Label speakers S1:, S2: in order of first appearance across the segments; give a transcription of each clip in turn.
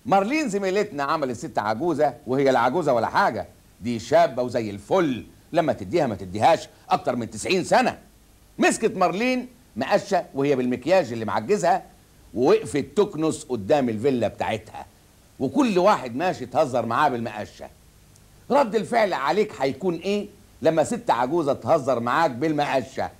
S1: مارلين زميلتنا عملت ست عجوزه وهي لا عجوزه ولا حاجه دي شابه وزي الفل لما تديها ما تديهاش اكتر من 90 سنه مسكت مارلين مقشه وهي بالمكياج اللي معجزها ووقفت تكنس قدام الفيلا بتاعتها وكل واحد ماشي تهزر معاه بالمقشه رد الفعل عليك هيكون ايه لما ست عجوزه تهزر معاك بالمقشه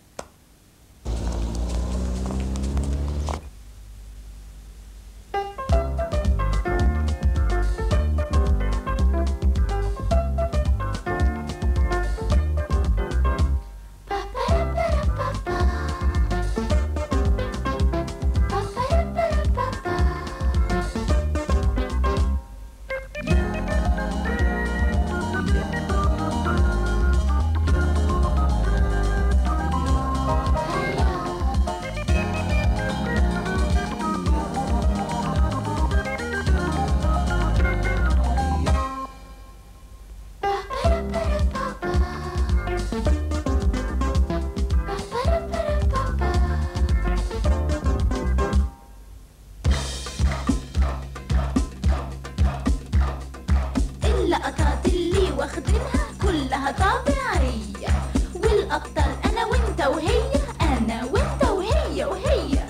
S2: اللقطات اللي واخدينها كلها طبيعية والأبطال أنا وأنت وهي أنا وأنت وهي وهي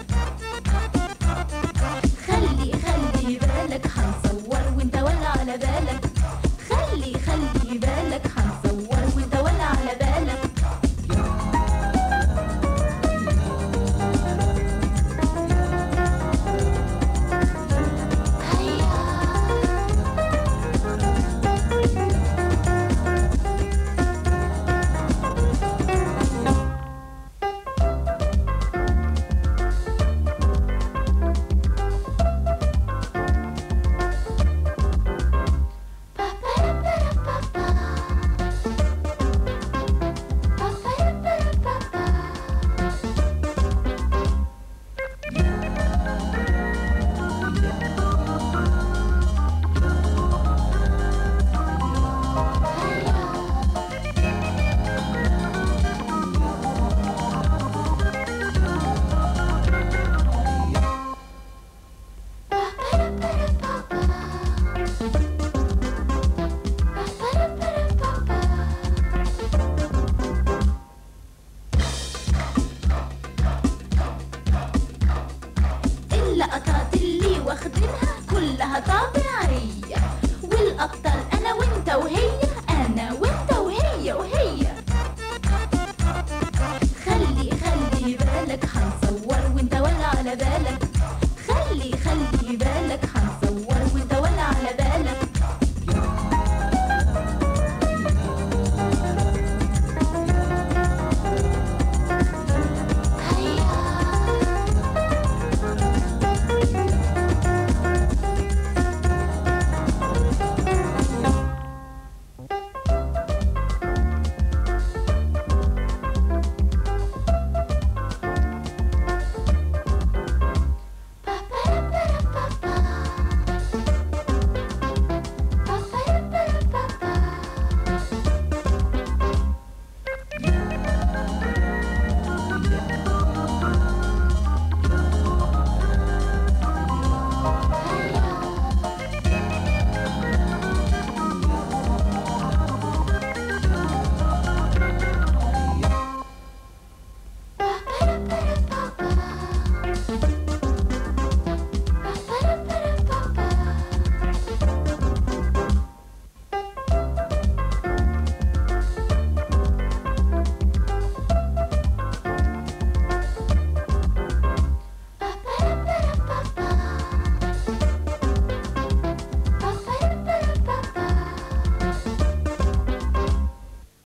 S2: خلي خلي بالك هنصور وأنت ولا على بالك خلي خلي بالك هنصور وأنت ولا على بالك اللقطات اللي واخدينها كلها طبيعية والأبطال أنا وأنت وهي أنا وأنت وهي وهي خلي خلي بالك هنصور وأنت ولا على بالك خلي خلي بالك هنصور وأنت ولا على بالك